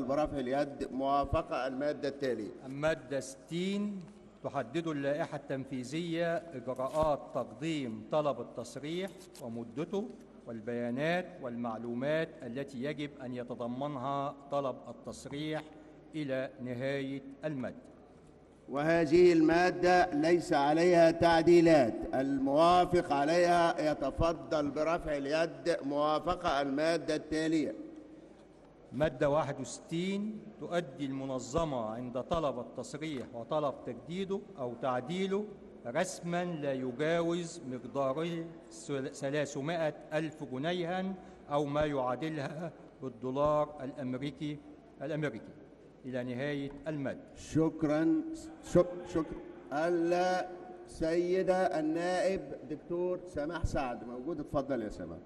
برفع اليد موافقة المادة التالية المادة 60 تحدد اللائحة التنفيذية إجراءات تقديم طلب التصريح ومدته والبيانات والمعلومات التي يجب أن يتضمنها طلب التصريح إلى نهاية المادة وهذه المادة ليس عليها تعديلات الموافق عليها يتفضل برفع اليد موافقة المادة التالية مادة 61 تؤدي المنظمة عند طلب التصريح وطلب تجديده أو تعديله رسما لا يجاوز مقداره سل- 300 ألف جنيها أو ما يعادلها بالدولار الأمريكي الأمريكي إلى نهاية المادة شكرا شك شكرا السيدة النائب دكتور سماح سعد موجود اتفضل يا سماح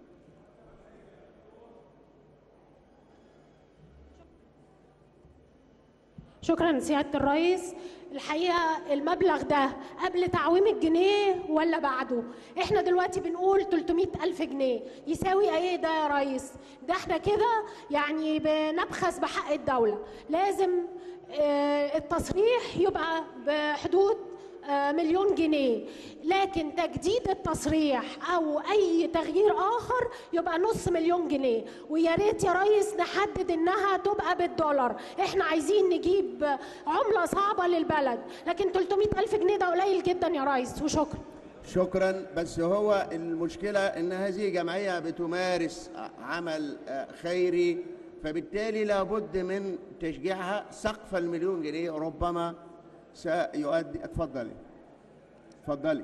شكرا سيادة الرئيس الحقيقة المبلغ ده قبل تعويم الجنيه ولا بعده احنا دلوقتي بنقول 300 ألف جنيه يساوي ايه ده يا ريس ده احنا كده يعني بنبخس بحق الدولة لازم آه، التصريح يبقى بحدود آه، مليون جنيه لكن تجديد التصريح او اي تغيير اخر يبقى نص مليون جنيه ويا ريت يا ريس نحدد انها تبقى بالدولار احنا عايزين نجيب عمله صعبه للبلد لكن 300 الف جنيه ده قليل جدا يا ريس وشكرا شكرا بس هو المشكلة ان هذه جمعية بتمارس عمل آه، خيري فبالتالي لابد من تشجيعها سقف المليون جنيه ربما سيؤدي اتفضلي اتفضلي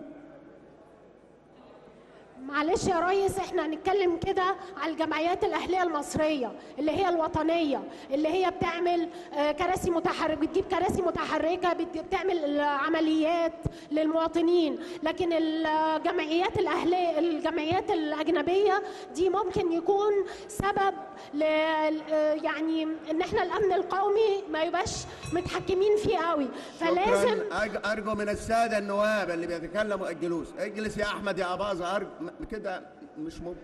معلش يا ريس احنا هنتكلم كده على الجمعيات الاهليه المصريه اللي هي الوطنيه اللي هي بتعمل آه، كراسي متحرك بتجيب كراسي متحركه بت- بتعمل عمليات للمواطنين لكن الجمعيات الاهليه الجمعيات الاجنبيه دي ممكن يكون سبب ل آه، يعني ان احنا الامن القومي ما يبقاش متحكمين فيه قوي فلازم شكرا أج- ارجو من الساده النواب اللي بيتكلموا الجلوس اجلس يا احمد يا اباظه ارجو م- كده مش ممكن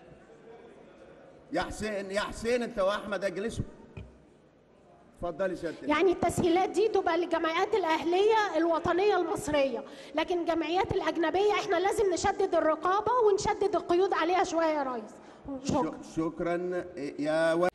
يا حسين يا حسين انت واحمد اجلسوا اتفضلي سيادتك يعني التسهيلات دي تبقى للجمعيات الأهلية الوطنية المصرية لكن الجمعيات الأجنبية احنا لازم نشدد الرقابة ونشدد القيود عليها شوية يا ريس شكرا شكرا يا